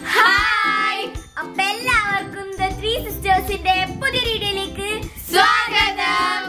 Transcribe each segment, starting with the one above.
Hi അപ്പൊ എല്ലാവർക്കും the three സിസ്റ്റേഴ്സിന്റെ പുതിയ വീഡിയോയിലേക്ക് സ്വാഗതം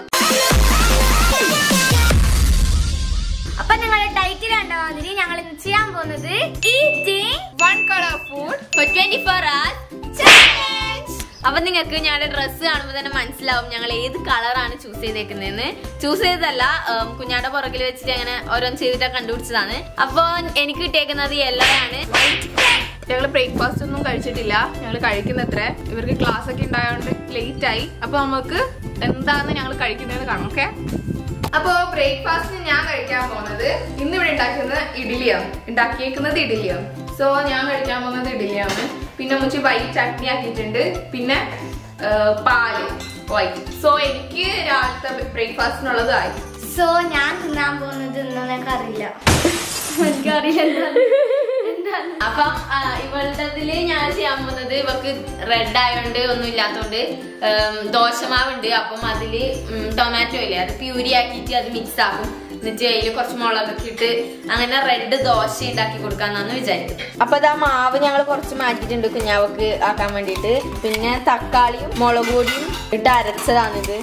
അപ്പൊ നിങ്ങളുടെ ടൈറ്റിൽ കണ്ട മാതിരി ഞങ്ങൾ ഇന്ന് ചെയ്യാൻ പോകുന്നത് eating one colour food for twenty four challenge അപ്പൊ നിങ്ങൾക്ക് ഞങ്ങളുടെ ഡ്രസ്സ് കാണുമ്പോൾ തന്നെ മനസ്സിലാവും ഞങ്ങൾ ഏത് കളറാണ് ചൂസ് ചെയ്തേക്കുന്നതെന്ന് ചൂസ് ചെയ്തതല്ല ഉം, കുഞ്ഞാടെ പുറകിൽ വെച്ചിട്ട് അങ്ങനെ ഓരോന്ന് ചെയ്തിട്ട് കണ്ടുപിടിച്ചതാണ് അപ്പൊ എനിക്ക് കിട്ടിയേക്കുന്നത് യെല്ലോ ആണ് ഞങ്ങൾ ബ്രേക്ക്ഫാസ്റ്റ് ഒന്നും കഴിച്ചിട്ടില്ല ഞങ്ങൾ കഴിക്കുന്നത്ര ഇവർക്ക് ക്ലാസ് ഒക്കെ ഉണ്ടായതുകൊണ്ട് ലേറ്റ് ആയി അപ്പൊ നമുക്ക് എന്താന്ന് ഞങ്ങൾ കഴിക്കുന്നതെന്ന് കാണാം ഓക്കെ അപ്പോ ബ്രേക്ക്ഫാസ്റ്റിന് ഞാൻ കഴിക്കാൻ പോകുന്നത് ഇന്ന് ഇവിടെ ഉണ്ടാക്കുന്നത് ഇഡ്ഡലിയാണ് ഉണ്ടാക്കിയേക്കുന്നത് ഇഡ്ഡലിയാണ് സോ ഞാൻ കഴിക്കാൻ പോകുന്നത് ഇഡ്ഡലിയാണ് പിന്നെ മുച്ചി വൈറ്റ് ചട്നി ആക്കിയിട്ടുണ്ട് പിന്നെ ആ, പാല് വൈറ്റ് സോ എനിക്ക് രാവിലത്തെ ബ്രേക്ക്ഫാസ്റ്റിനുള്ളത് ആയി സോ ഞാൻ തിന്നാൻ പോകുന്നത് എന്താണെന്ന് എനിക്കറിയില്ല എനിക്കറിയില്ല അപ്പം ആ, ഇവളുടേതില് ഞാൻ ചെയ്യാൻ പോകുന്നത് ഇവക്ക് റെഡ് ആയതുകൊണ്ട് ഒന്നും ഇല്ലാത്തോണ്ട് ഉം, ദോശമാവുണ്ട് അപ്പം അതില് ഉം, ടൊമാറ്റോ ഇല്ലേ അത് പ്യൂരി ആക്കിയിട്ട് അത് മിക്സ് ആക്കും എന്നിട്ട് അതിൽ കുറച്ച് മുളകൊക്കെ ഇട്ട് അങ്ങനെ റെഡ് ദോശ ഉണ്ടാക്കി കൊടുക്കാന്നാണ് വിചാരിക്കുന്നത് അപ്പൊ ഇതാ മാവ് ഞങ്ങൾ കുറച്ച് മാറ്റിയിട്ടുണ്ട് കുഞ്ഞാവക്ക് ആക്കാൻ വേണ്ടിയിട്ട് പിന്നെ തക്കാളിയും മുളക് പൊടിയും ഇട്ട് അരച്ചതാണിത്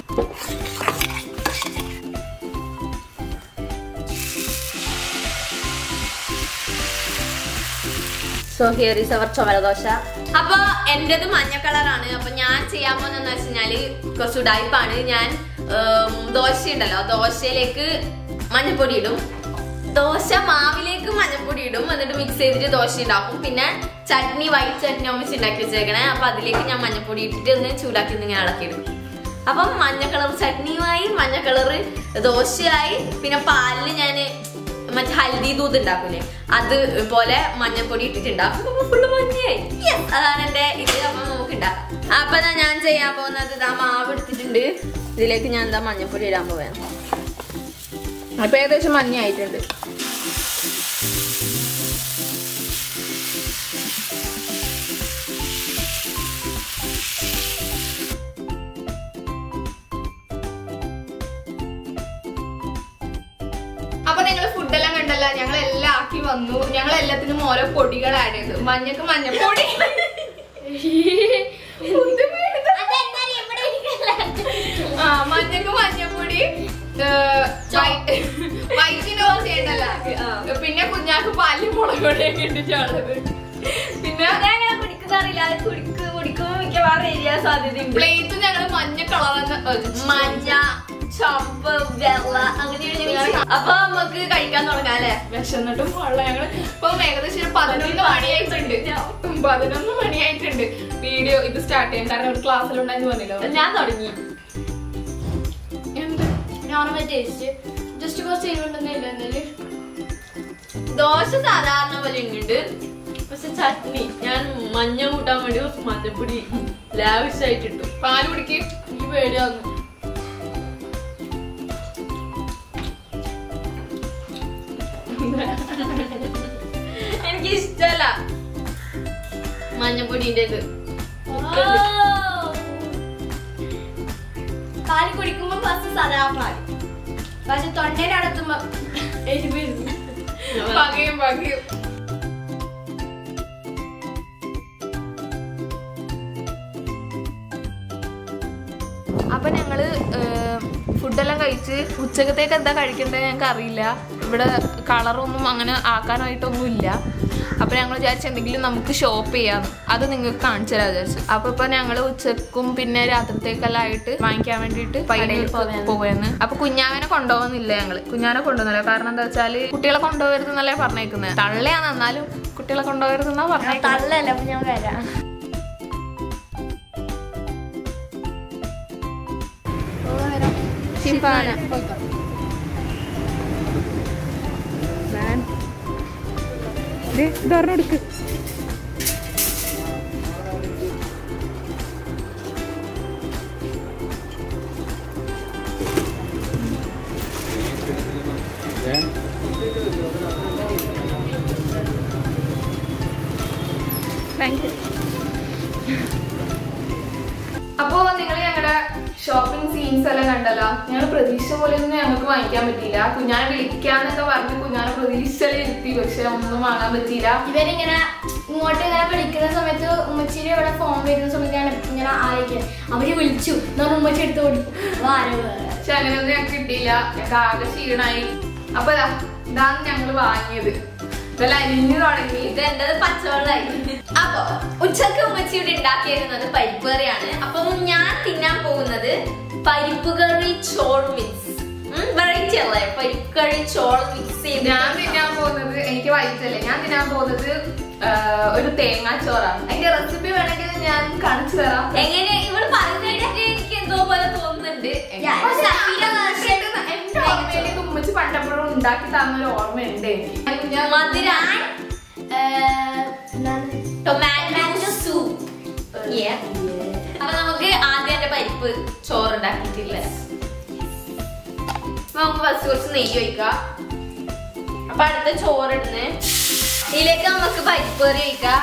സോ ഹിയർ ഈസ് അവർ ചുമലദോശ അപ്പൊ എന്റേത് മഞ്ഞ കളറാണ് അപ്പൊ ഞാൻ ചെയ്യാൻ പോകുന്നതെന്ന് വെച്ചാല് കുറച്ച് ഉടായ്പാണ് ഞാൻ ഉം, ദോശ ഉണ്ടല്ലോ ദോശയിലേക്ക് മഞ്ഞപ്പൊടി ഇടും ദോശ മാവിലേക്ക് മഞ്ഞപ്പൊടി ഇടും എന്നിട്ട് മിക്സ് ചെയ്തിട്ട് ദോശ ഉണ്ടാക്കും പിന്നെ ചട്നി വൈറ്റ് ചട്നി ഒന്നിച്ച് ഉണ്ടാക്കി വെച്ചേക്കണേ അപ്പൊ അതിലേക്ക് ഞാൻ മഞ്ഞപ്പൊടി ഇട്ടിട്ട് ഒന്ന് ചൂടാക്കി ഒന്ന് ഇങ്ങനെ ഇളക്കിയിടും അപ്പം മഞ്ഞ കളർ ചട്നിയുമായി മഞ്ഞ കളറ് ദോശയായി പിന്നെ പാലില് ഞാന് മറ്റേ ഹൽദി ദൂത് ഉണ്ടാക്കൂലേ അത് പോലെ മഞ്ഞപ്പൊടി ഇട്ടിട്ടുണ്ടാക്കും ഫുള്ള് മഞ്ഞയായി Yes, അതാണ് എന്റെ ഇത് അപ്പൊ നമുക്ക് ഉണ്ടാക്കാം അപ്പൊ ദാ ഞാൻ ചെയ്യാൻ പോകുന്നത് ഇതാ മാവ് എടുത്തിട്ടുണ്ട് ഇതിലേക്ക് ഞാൻ എന്താ മഞ്ഞപ്പൊടി ഇടാൻ പോവാണ് അപ്പൊ ഏകദേശം മഞ്ഞയായിട്ടുണ്ട് അപ്പൊ നിങ്ങൾ ഫുഡെല്ലാം കണ്ടല്ല ഞങ്ങൾ എല്ലാം ആക്കി വന്നു ഞങ്ങൾ എല്ലാത്തിനും ഓരോ പൊടികൾ ആഡ് ചെയ്തു മഞ്ഞക്ക് മഞ്ഞപ്പൊടി ഫുഡ് വീഴുന്നു. ആ മഞ്ഞക്ക് മഞ്ഞപ്പൊടി വൈറ്റിനോ ചെയ്യണ്ടല്ല പിന്നെ കുഞ്ഞാക്ക് പാലി മുളക് പൊടിയൊക്കെ ഇട്ടിട്ടുള്ളത് പിന്നെ അങ്ങനെ കുടിക്കുന്നറിയില്ല അത് കുടിക്ക് കുടിക്കുമ്പോ മിക്കവാറും എരിയാൻ സാധ്യതയുണ്ട് പ്ലേറ്റ് ഞങ്ങള് മഞ്ഞ കളർ മഞ്ഞ ചുവപ്പ് വെള്ള അങ്ങനെയാണ് ഞങ്ങൾ അപ്പൊ നമുക്ക് കഴിക്കാൻ തുടങ്ങാം അല്ലേ വിശന്നിട്ടും കൊള്ളാം ഞങ്ങള് ഇപ്പൊ ഏകദേശം ഒരു പതിനൊന്ന് മണിയായിട്ടുണ്ട് പതിനൊന്ന് മണിയായിട്ടുണ്ട് വീഡിയോ ഇത് സ്റ്റാർട്ട് ചെയ്യാൻ കാരണം ഒരു ക്ലാസ്സിലുണ്ടായിരുന്നു പറഞ്ഞല്ലോ ഞാൻ തുടങ്ങി എന്ത് നോർമൽ ടേസ്റ്റ് ജസ്റ്റ് കുറച്ച് എരിവുണ്ടെന്നില്ല എന്നാല് ദോശ സാധാരണ പോലെ ഉണ്ട് പക്ഷെ ചട്നി ഞാൻ മഞ്ഞ കൂട്ടാൻ വേണ്ടി കുറച്ച് മഞ്ഞപ്പൊടി ലാവിഷായിട്ട് ഇട്ടു പാല് കുടിക്ക് എനിക്ക് പേടിയാവുന്നു എനിക്ക് ഇഷ്ടല്ല മഞ്ഞപ്പൊടിന്റെ ഇത് പാല് കുടിക്കുമ്പോ ഫസ്റ്റ് സാധാ പാല് പക്ഷെ തൊണ്ടയിലടത്തുമ്പോ എരിവ് വരുന്നു പകയും പകയും അപ്പൊ ഞങ്ങള് ഫുഡെല്ലാം കഴിച്ച് ഉച്ചക്കത്തേക്ക് എന്താ കഴിക്കേണ്ടത് ഞങ്ങൾക്ക് അറിയില്ല ഇവിടെ കളറൊന്നും അങ്ങനെ ആക്കാനായിട്ടൊന്നും ഇല്ല അപ്പൊ ഞങ്ങൾ വിചാരിച്ചു എന്തെങ്കിലും നമുക്ക് ഷോപ്പ് ചെയ്യാം അത് നിങ്ങൾക്ക് കാണിച്ചു തരാം വിചാരിച്ചു അപ്പൊ ഇപ്പൊ ഞങ്ങള് ഉച്ചക്കും പിന്നെ രാത്രിത്തേക്കെല്ലാം ആയിട്ട് വാങ്ങിക്കാൻ വേണ്ടിയിട്ട് പയ്യന്നൂർക്ക് പോവാന്ന് അപ്പൊ കുഞ്ഞാവനെ കൊണ്ടുപോകുന്നില്ല ഞങ്ങള് കുഞ്ഞാവനെ കൊണ്ടുപോകുന്നില്ല കാരണം എന്താ വെച്ചാല് കുട്ടികളെ കൊണ്ടുപോകരുതെന്നല്ലേ പറഞ്ഞേക്കുന്നത് തള്ളയാണ് എന്നാലും കുട്ടികളെ കൊണ്ടുപോകരുതെന്നാ പറഞ്ഞേക്കുന്നത് തള്ളല്ല അപ്പൊ ഞാൻ വരാം ഷിഫാന ഇതൊരെണ്ണെടുക്ക് താങ്ക് യു അപ്പോ നിങ്ങൾ ഞങ്ങളുടെ ഷോപ്പിംഗ് സീൻസ് എല്ലാം കണ്ടല്ലോ ഞങ്ങൾ പ്രതീക്ഷ പോലെ ഒന്നും ഞങ്ങൾക്ക് വാങ്ങിക്കാൻ പറ്റിയില്ല കുഞ്ഞാനെ വിളിക്കാന്നൊക്കെ പറഞ്ഞ് കുഞ്ഞാനെ പ്രതീക്ഷയിൽ ഇരുത്തി പക്ഷെ ഒന്നും വാങ്ങാൻ പറ്റിയില്ല ഇവരിങ്ങനെ ഇങ്ങോട്ട് ഇങ്ങനെ വിളിക്കുന്ന സമയത്ത് ഉമ്മച്ചിയുടെ ഇവിടെ ഫോൺ വരുന്ന സമയത്ത് ഞാൻ ഇങ്ങനെ ആയിരിക്കും അവര് വിളിച്ചു എന്നാൽ ഉമ്മച്ചി എടുത്ത് കൊടുക്കും ആരോ വേറെ പക്ഷെ അങ്ങനെയൊന്നും ഞങ്ങൾക്ക് കിട്ടിയില്ല ഞങ്ങൾക്ക് ആകെ ക്ഷീണായി അപ്പൊ ഇതാ ഇതാണ് ഞങ്ങൾ വാങ്ങിയത് ഇതെല്ലാം അരിഞ്ഞു തുടങ്ങി ഇത് എന്റേത് പച്ചവെള്ളമായി അപ്പൊ ഉച്ചക്ക് ഉമ്മച്ചി ഇവിടെ ഉണ്ടാക്കിയിരുന്നത് പരിപ്പ് കറിയാണ് അപ്പം ഞാൻ തിന്നാൻ പോകുന്നത് പരിപ്പ് കറി ചോൾ മിക്സ് വെറൈറ്റി അല്ലേ പരിപ്പ് കറി ചോൾ മിക്സ് ചെയ്ത് ഞാൻ തിന്നാൻ പോകുന്നത് എനിക്ക് വൈറ്റല്ലേ ഞാൻ തിന്നാൻ പോകുന്നത് ആ, ഒരു തേങ്ങാച്ചോറാണ് അതിന്റെ റെസിപ്പി വേണമെങ്കിൽ ഞാൻ കാണിച്ചു തരാം എങ്ങനെ ഇവള് പറഞ്ഞിട്ട് എനിക്ക് എന്തോ പോലെ തോന്നുന്നുണ്ട് ഞാൻ പക്ഷെ സഫീര ഞാൻ version എന്റെ ഓർമ്മയിലേക്ക് ഉമ്മച്ചി പണ്ടപ്പോഴും ഉണ്ടാക്കി തന്നൊരു ഓർമ്മയുണ്ട് എനിക്ക് ഞാൻ മധുര ടൊമാറ്റോ Tomato സൂപ്പ് അപ്പൊ നമുക്ക് ആദ്യം എന്റെ പരിപ്പ് ചോറ് ഉണ്ടാക്കിയിട്ടില്ല അപ്പൊ നമുക്ക് ഫസ്റ്റ് കുറച്ച് നെയ്യ് ഒഴിക്കാം അപ്പൊ അടുത്ത ചോറ് ഇടുന്നേ ഇതിലേക്ക് നമുക്ക് പരിപ്പ് കറി ഒഴിക്കാം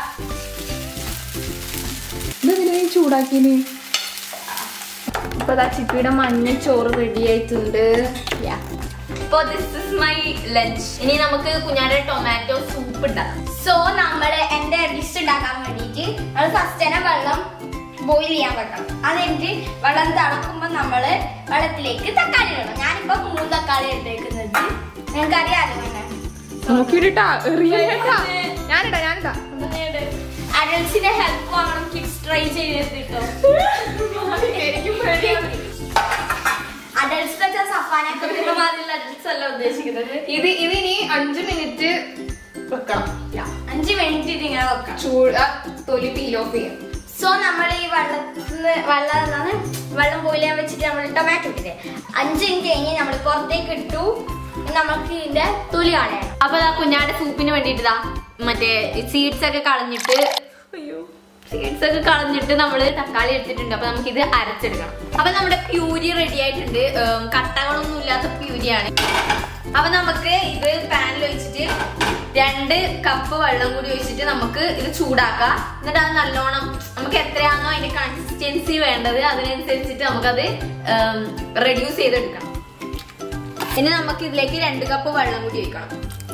ഇതെങ്ങനെ ചൂടാക്കിന് ഇപ്പൊ ദാ ചിപ്പിയുടെ മഞ്ഞ ചോറ് റെഡി ആയിട്ടുണ്ട് അപ്പൊ ദിസ് ഇസ് മൈ ലഞ്ച് ഇനി നമുക്ക് കുഞ്ഞാടെ ടൊമാറ്റോ സൂപ്പ് ഉണ്ടാക്കാം സോ നമ്മള് എന്റെ ഡിഷ് ഉണ്ടാക്കാൻ വേണ്ടിയിട്ട് നമ്മൾ ഫസ്റ്റ് തന്നെ വെള്ളം ബോയിൽ ചെയ്യാൻ വെക്കണം അത് കഴിഞ്ഞിട്ട് വെള്ളം തിളക്കുമ്പോൾ നമ്മള് വെള്ളത്തിലേക്ക് തക്കാളി ഇടണം ഞാനിപ്പോ മൂന്ന് തക്കാളി എടുത്തേക്കുന്നത് നിങ്ങൾക്ക് അറിയാലോ എന്നെ നോക്കിട്ടാ ഞാനിടാ ഞാനിടാ അഡൽസിന്റെ ഹെൽപ്പ് വാങ്ങണം കിഡ്സ് ട്രൈ ചെയ്തിട്ടോ എനിക്കും പേടിയാണ്. അഡൽസ് വെച്ചാൽ സഫാനൊക്കെ മാതിരിയുള്ള അഡൽസ് അല്ല ഉദ്ദേശിക്കുന്നത് ഇത് ഇതിനി അഞ്ചു മിനിറ്റ് വെക്കണം അഞ്ച് മിനിറ്റ് ഇതിങ്ങനെ വെക്കാം ചൂട് തൊലി പീൽ ഓഫ് ചെയ്യും സോ നമ്മൾ ഈ വെള്ളത്തിന് വെള്ളം എന്താണ് വെള്ളം ബോയിൽ ചെയ്യാൻ വെച്ചിട്ട് നമ്മൾ ടൊമാറ്റോ ഇട്ടില്ലേ അഞ്ച് മിനിറ്റ് കഴിഞ്ഞ് നമ്മൾ പുറത്തേക്ക് ഇട്ടു ഇനി നമുക്ക് ഇതിന്റെ തൊലി കളയണം അപ്പൊ ദാ കുഞ്ഞാടെ സൂപ്പിന് വേണ്ടിട്ടാ മറ്റേ സീഡ്സ് ഒക്കെ കളഞ്ഞിട്ട് അയ്യോ സീഡ്സ് ഒക്കെ കളഞ്ഞിട്ട് നമ്മള് തക്കാളി എടുത്തിട്ടുണ്ട് അപ്പൊ നമുക്ക് ഇത് അരച്ചെടുക്കണം അപ്പൊ നമ്മുടെ പ്യൂരി റെഡി ആയിട്ടുണ്ട് ഉം, കട്ടകളൊന്നും ഇല്ലാത്ത പ്യൂരിയാണ് അപ്പൊ നമുക്ക് ഇത് പാനിൽ ഒഴിച്ചിട്ട് രണ്ട് കപ്പ് വെള്ളം കൂടി ഒഴിച്ചിട്ട് നമുക്ക് ഇത് ചൂടാക്കാം എന്നിട്ട് അത് നല്ലോണം നമുക്ക് എത്രയാണോ അതിന്റെ കൺസിസ്റ്റൻസി വേണ്ടത് അതിനനുസരിച്ചിട്ട് നമുക്കത് റെഡ്യൂസ് ചെയ്തെടുക്കണം ഇനി നമുക്ക് ഇതിലേക്ക് രണ്ട് കപ്പ് വെള്ളം കൂടി ഒഴിക്കണം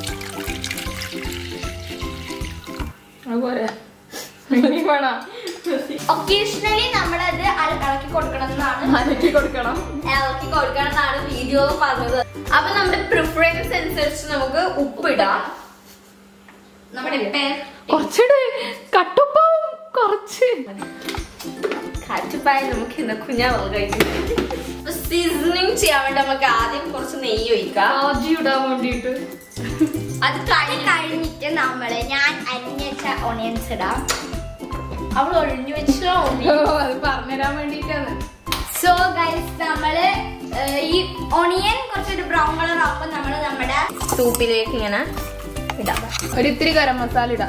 അതുപോലെ ഇനി വേണം ഒക്കേഷണലി നമ്മളത് അല- ഇളക്കി കൊടുക്കണം എന്നാണ് അരക്കി കൊടുക്കണം ഇളക്കി കൊടുക്കണം എന്നാണ് വീഡിയോ പറഞ്ഞത് അപ്പൊ നമ്മുടെ പ്രിഫറൻസ് അനുസരിച്ച് നമുക്ക് ഉപ്പിടാം നമ്മുടെ പേ- കുറച്ചുകൂടെ കട്ടുപ്പാവും കുറച്ച് കാറ്റുപ്പായ നമുക്ക് ഇന്ന് കുഞ്ഞാ സീസണിങ് ചെയ്യാൻ വേണ്ടി നമുക്ക് ആദ്യം കുറച്ച് നെയ്യ് ഒഴിക്കാം ആജി ഇടാൻ വേണ്ടിട്ട് അത് അത് കഴിഞ്ഞ് കഴിഞ്ഞിട്ട് നമ്മള് ഞാൻ അരിഞ്ഞ ഓണിയൻസ് ഇടാം അവൾ ഒഴിഞ്ഞു വെച്ച അത് പറഞ്ഞുതരാൻ വേണ്ടിട്ടാണ് സോ ഗൈസ് നമ്മള് ഏഹ്, ഈ ഓണിയൻ കുറച്ചൊരു ബ്രൗൺ കളർ ആകുമ്പോൾ നമ്മൾ നമ്മുടെ സൂപ്പിലേക്ക് ഇങ്ങനെ ഇടാം ഒരു ഇത്തിരി ഗരം മസാല ഇടാം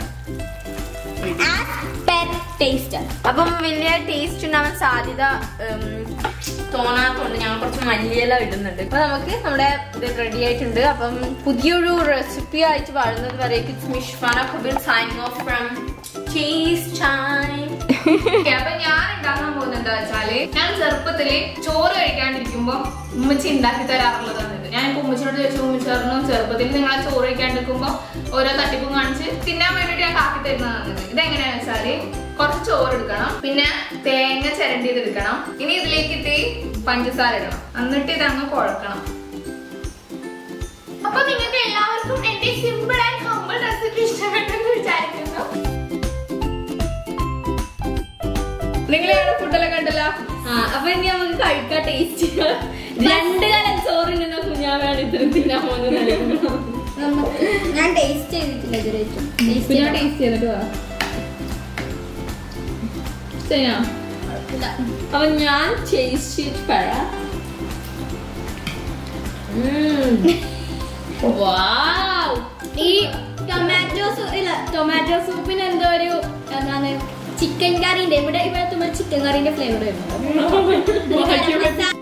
പെർ ടേസ്റ്റ് അപ്പം വലിയ ടേസ്റ്റ് ഉണ്ടാവാൻ സാധ്യത ഉം, തോന്നാത്തതുകൊണ്ട് ഞങ്ങൾ കുറച്ച് മല്ലിയില ഇടുന്നുണ്ട് അപ്പൊ നമുക്ക് നമ്മുടെ ഇത് റെഡി ആയിട്ടുണ്ട് അപ്പം പുതിയൊരു റെസിപ്പി ആയിട്ട് വരുന്നത് വരേക്കും Mishfana Kabil signing off from cheese time അപ്പൊ ഞാൻ ഉണ്ടാക്കാൻ പോകുന്നത് എന്താ വെച്ചാല് ഞാൻ ചെറുപ്പത്തില് ചോറ് കഴിക്കാണ്ടിരിക്കുമ്പോ ഉമ്മച്ചി ഉണ്ടാക്കി തരാറുള്ളതാണ് ഇത് ഞാൻ ഇപ്പൊ ഉമ്മച്ചിനോട് ചോദിച്ചു ഉമ്മച്ചി പറഞ്ഞു ചെറുപ്പത്തിൽ നിങ്ങളെ ചോറ് കഴിക്കാണ്ടിരിക്കുമ്പോ ഓരോ തട്ടിപ്പും കാണിച്ച് തിന്നാൻ വേണ്ടിട്ട് ഞാൻ കാക്കി തരുന്നതാണ് ഇത് ഇതെങ്ങനെയാന്ന് വെച്ചാല് കുറച്ച് ചോറ് എടുക്കണം പിന്നെ തേങ്ങ ചിരണ്ടിയത് എടുക്കണം ഇനി ഇതിലേക്ക് ഇത്തിരി പഞ്ചസാര ഇടണം എന്നിട്ട് ഇതങ്ങ് കുഴക്കണം അപ്പൊ നിങ്ങൾക്ക് എല്ലാവർക്കും എന്റെ സിമ്പിൾ ആൻഡ് ഹമ്പിൾ റെസിപ്പി ഇഷ്ടപ്പെട്ടെന്ന് വിചാരിക്കുന്നു നിങ്ങൾ ഞങ്ങളുടെ ഫുഡെല്ലാം കണ്ടല്ലോ ആ അപ്പൊ ഇനി നമുക്ക് കഴിക്കാൻ ടേസ്റ്റ് രണ്ട് കാലം ചോറിന് കുഞ്ഞാവാണ് ഇത്രയും തിന്നാൻ പോകുന്നത് ഞാൻ ടേസ്റ്റ് ചെയ്തിട്ടില്ല ഇതുവരെയായിട്ടും പിന്നെ ടേസ്റ്റ് ചെയ്തിട്ട് വാ ശരിയാ അപ്പൊ ഞാൻ ടേസ്റ്റ് പറയാം വാവ് ഈ ടൊമാറ്റോ സൂപ്പ് ഇല്ല ടൊമാറ്റോ സൂപ്പിന് എന്തോ ഒരു എന്താണ് ചിക്കൻ കറിന്റെ ഇവിടെ ഇവിടെ തുമ്പ ചിക്കൻ കറിന്റെ ഫ്ലേവർ വരുന്നുണ്ട്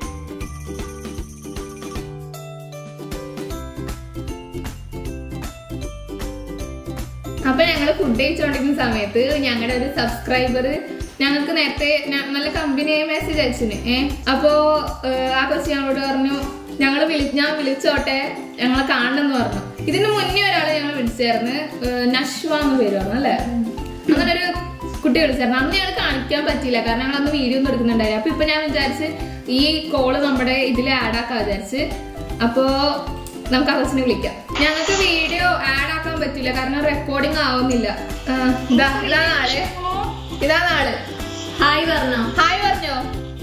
അപ്പൊ ഞങ്ങള് ഫുഡ് കഴിച്ചുകൊണ്ടിരിക്കുന്ന സമയത്ത് ഞങ്ങളുടെ ഒരു സബ്സ്ക്രൈബർ ഞങ്ങൾക്ക് നേരത്തെ ന- നല്ല കമ്പനിയായ മെസ്സേജ് അയച്ചിന് ഏ അപ്പോ ഏഹ്, ആ കൊച്ചു ഞങ്ങളോട് പറഞ്ഞു ഞങ്ങൾ വിളി ഞാൻ വിളിച്ചോട്ടെ ഞങ്ങളെ കാണണമെന്ന് പറഞ്ഞു ഇതിന് മുന്നേ ഒരാളെ ഞങ്ങൾ വിളിച്ചായിരുന്നു ഏഹ് നഷ്വ എന്ന് പേര് പറഞ്ഞു അല്ലേ അങ്ങനെ ഒരു കുട്ടി വിളിച്ചായിരുന്നു അന്ന് ഞങ്ങൾ കാണിക്കാൻ പറ്റിയില്ല കാരണം ഞങ്ങൾ അന്ന് വീഡിയോ ഒന്നും എടുക്കുന്നുണ്ടായില്ല അപ്പൊ ഇപ്പൊ ഞാൻ വിചാരിച്ച് ഈ കോള് നമ്മുടെ ഇതിൽ ആഡ് ആക്കാൻ വിചാരിച്ച് അപ്പോ നമുക്ക് അറസിനെ വിളിക്കാം ഞങ്ങൾക്ക് വീഡിയോ ആഡ് ആക്കാൻ പറ്റില്ല കാരണം റെക്കോർഡിംഗ് ആവുന്നില്ല ആ, ഇതാ ഇതാണ് ആള് ഇതാണ് ആള് ഹായ് പറഞ്ഞോ ഹായ് പറഞ്ഞോ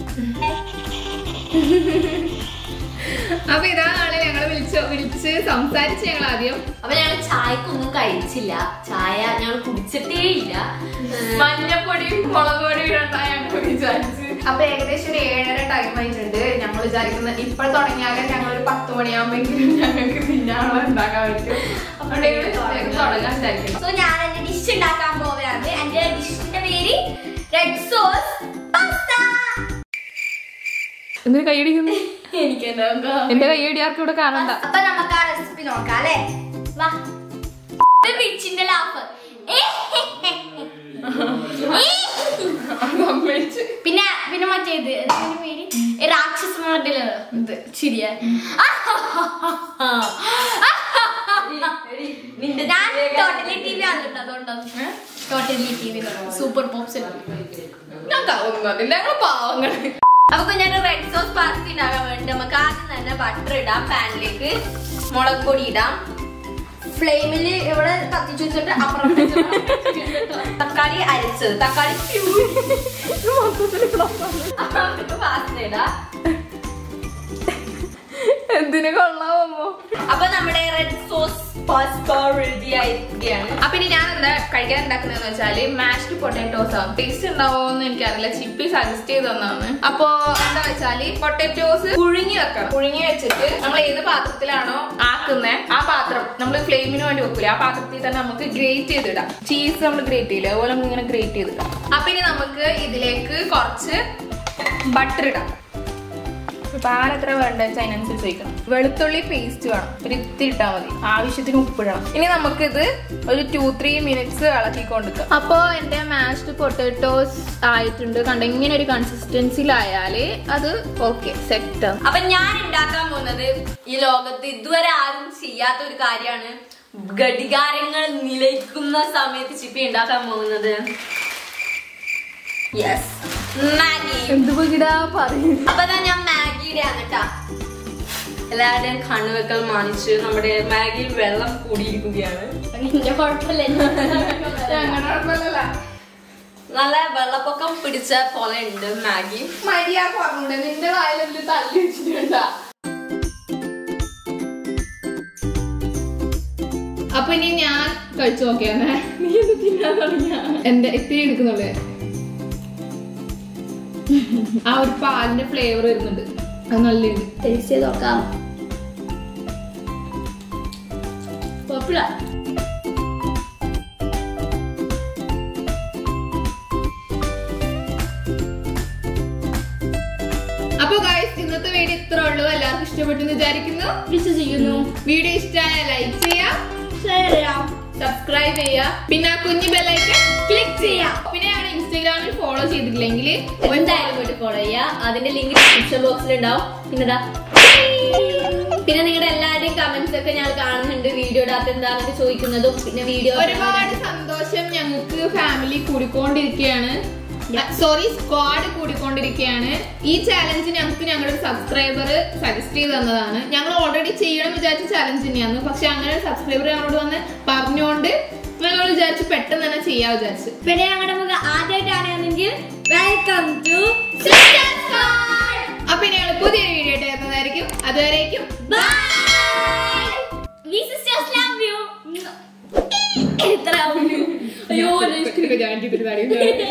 അപ്പൊ ഇതാണ് ആള് ഞങ്ങളെ വിളിച്ചു വിളിച്ച് സംസാരിച്ച് ഞങ്ങൾ ആദ്യം അപ്പൊ ഞങ്ങൾ ചായക്കൊന്നും കഴിച്ചില്ല ചായ ഞങ്ങൾ കുടിച്ചിട്ടേ ഇല്ല മഞ്ഞപ്പൊടിയും മുളക് പൊടിയും ഇടണ്ട ഞങ്ങൾ വിചാരിച്ച് അപ്പൊ ഏകദേശം ഒരു ഏഴര ടൈം ആയിട്ടുണ്ട് ഞങ്ങൾ വിചാരിക്കുന്നത് ഇപ്പോൾ തുടങ്ങിയാലും ഞങ്ങൾ ഒരു പത്ത് മണിയാകുമ്പോഴെങ്കിലും ഞങ്ങൾക്ക് തിന്നാനുള്ള ഉണ്ടാക്കാൻ പറ്റും അപ്പൊ ഞങ്ങൾ തുടങ്ങാൻ വിചാരിക്കുന്നു സോ ഞാൻ എന്റെ ഡിഷ് ഉണ്ടാക്കാൻ പോവുകയാണ് എന്റെ ഡിഷിന്റെ പേര് റെഡ് സോസ് പാസ്ത എന്തിനു കൈയടിക്കുന്നു എനിക്ക് എന്റെ കൈയടി ആർക്കും ഇവിടെ കാണണ്ട അപ്പൊ നമുക്ക് ആ റെസിപ്പി നോക്കാം അല്ലേ വാ റിച്ചിന്റെ ലാഫ് പിന്നെ പിന്നെ മറ്റേത് എന്തിന്റെ പേര് ഏ, രാക്ഷസ മോഡല് ഇത് ശരിയാ നിന്റെ ഞാൻ ടോട്ടലി ടി വി ആണല്ലോ അതുകൊണ്ടാണ് totally T V super pops ഞാൻ കവുന്നതില്ല ഞങ്ങൾ പാവങ്ങൾ അപ്പൊ ഞാൻ റെഡ് സോസ് പാസ്ത ഉണ്ടാക്കാൻ വേണ്ടി നമുക്ക് ആദ്യം തന്നെ ബട്ടർ ഇടാം പാനിലേക്ക് മുളക് പൊടി ഇടാം ഫ്ലെയിമിൽ ഇവിടെ കത്തിച്ചു വെച്ചിട്ട് അപ്പുറം തക്കാളി അരച്ചത് തക്കാളി പാസ്ത ഇടാം എന്തിനു കൊള്ളാമോ അപ്പൊ നമ്മുടെ റെഡ് സോസ് പാസ്ത റെഡി ആയിരിക്കുകയാണ് അപ്പൊ ഇനി ഞാൻ എന്താ കഴിക്കാൻ ഉണ്ടാക്കുന്നതെന്ന് വെച്ചാല് മാഷ്ഡ് പൊട്ടാറ്റോസ് ആണ് ടേസ്റ്റ് ഉണ്ടാവോന്ന് എനിക്കറിയില്ല ചിപ്പി സജസ്റ്റ് ചെയ്ത് തന്നാണ് അപ്പൊ എന്താ വെച്ചാല് പൊട്ടാറ്റോസ് പുഴുങ്ങി വെക്കണം പുഴുങ്ങി വെച്ചിട്ട് നമ്മൾ ഏത് പാത്രത്തിലാണോ ആക്കുന്നത് ആ പാത്രം നമ്മൾ ഫ്ലെയിമിന് വേണ്ടി വെക്കൂല ആ പാത്രത്തിൽ തന്നെ നമുക്ക് ഗ്രേറ്റ് ചെയ്തിടാം ചീസ് നമ്മൾ ഗ്രേറ്റ് ചെയ്യില്ല അതുപോലെ നമുക്ക് ഇങ്ങനെ ഗ്രേറ്റ് ചെയ്തിടാം അപ്പൊ ഇനി നമുക്ക് ഇതിലേക്ക് കുറച്ച് ബട്ടർ ഇടാം പാൽ എത്ര വേണ്ട വെച്ചാൽ അതിനനുസരിച്ച് വയ്ക്കണം വെളുത്തുള്ളി പേസ്റ്റ് വേണം ഒരു ഇത്തിരി ഇട്ടാൽ മതി ആവശ്യത്തിന് ഉപ്പിടണം ഇനി നമുക്കിത് ഒരു ടു ത്രീ മിനിറ്റ്സ് ഇളക്കിക്കൊണ്ടിരിക്കാം അപ്പോൾ എൻ്റെ മാഷ്ഡ് പൊട്ടാറ്റോസ് ആയിട്ടുണ്ട് കണ്ട ഇങ്ങനെ ഒരു കൺസിസ്റ്റൻസിയിലായാല് അത് ഓക്കെ സെറ്റ് അപ്പൊ ഞാൻ ഉണ്ടാക്കാൻ പോകുന്നത് ഈ ലോകത്ത് ഇതുവരെ ആരും ചെയ്യാത്ത ഒരു കാര്യമാണ് ഘടികാരങ്ങൾ നിലയ്ക്കുന്ന സമയത്ത് ചിപ്പി ഉണ്ടാക്കാൻ പോകുന്നത് യെസ് മാഗി എന്ത് പോയിടാ പറയും അപ്പൊ ദാ ഞാൻ മാഗിയുടെ ആണ് കേട്ടാ എല്ലാവരുടെയും കണ്ണുവെക്കൽ മാനിച്ച് നമ്മുടെ മാഗിയിൽ വെള്ളം കൂടിയിരിക്കുകയാണ് എന്റെ കുഴപ്പമില്ല നല്ല വെള്ളപ്പൊക്കം പിടിച്ച പോലെ ഉണ്ട് മാഗി മര്യാദ പറഞ്ഞൂടെ നിന്റെ വായിലെന്ത് തല്ലി വെച്ചിട്ടുണ്ടാ അപ്പൊ ഇനി ഞാൻ കഴിച്ചു നോക്കിയാണേ നീ എന്ത് തിന്നാൻ തുടങ്ങിയ എന്റെ ഇത്തിരി എടുക്കുന്നുള്ളു ആ ഒരു പാലിന്റെ ഫ്ലേവർ വരുന്നുണ്ട് അത് നല്ലുണ്ട് ടേസ്റ്റ് ചെയ്ത് നോക്കാം കുഴപ്പമില്ല അപ്പൊ ഗൈസ് ഇന്നത്തെ വീഡിയോ ഇത്ര ഉള്ളൂ എല്ലാവർക്കും ഇഷ്ടപ്പെട്ടു എന്ന് വിചാരിക്കുന്നു വിശ്വസിക്കുന്നു വീഡിയോ ഇഷ്ടമായ ലൈക്ക് ചെയ്യാം ഷെയർ ചെയ്യാം സബ്സ്ക്രൈബ് ചെയ്യുക പിന്നെ ആ കുഞ്ഞു ബെല്ലൈക്കൺ ക്ലിക്ക് ചെയ്യാം പിന്നെ ഞങ്ങൾ ഇൻസ്റ്റാഗ്രാമിൽ ഫോളോ ചെയ്തിട്ടില്ലെങ്കിൽ എന്തായാലും പോയിട്ട് ഫോളോ ചെയ്യുക അതിന്റെ ലിങ്ക് ഡിസ്ക്രിപ്ഷൻ ബോക്സിൽ ഉണ്ടാവും പിന്നെതാ പിന്നെ നിങ്ങളുടെ എല്ലാവരുടെയും കമന്റ്സ് ഒക്കെ ഞാൻ കാണുന്നുണ്ട് വീഡിയോ ഇടാത്ത എന്താണെന്ന് ചോദിക്കുന്നതും പിന്നെ വീഡിയോ ഒരുപാട് സന്തോഷം ഞങ്ങൾക്ക് ഫാമിലി കൂടിക്കൊണ്ടിരിക്കുകയാണ് സോറി സ്ക്വാഡ് കൂടിക്കൊണ്ടിരിക്കുകയാണ് ഈ ചാലഞ്ച് ഞങ്ങൾക്ക് ഞങ്ങളുടെ സബ്സ്ക്രൈബർ സജസ്റ്റ് ചെയ്ത് തന്നതാണ് ഞങ്ങൾ ഓൾറെഡി ചെയ്യണം വിചാരിച്ച ചാലഞ്ച് തന്നെയാണ് പക്ഷെ അങ്ങനെ ഒരു സബ്സ്ക്രൈബർ ഞങ്ങളോട് വന്ന് പറഞ്ഞുകൊണ്ട് ഞങ്ങൾ വിചാരിച്ചു പെട്ടെന്ന് തന്നെ ചെയ്യാ വിചാരിച്ചു പിന്നെ ഞങ്ങളുടെ മുഖം ആദ്യമായിട്ടാണെങ്കിൽ വെൽക്കം ടു അപ്പൊ ഇനി ഞങ്ങൾ പുതിയൊരു വീഡിയോ ആയിട്ട് വരുന്നതായിരിക്കും അതുവരേക്കും bye V sisters love you എത്ര അയ്യോ ഞാൻ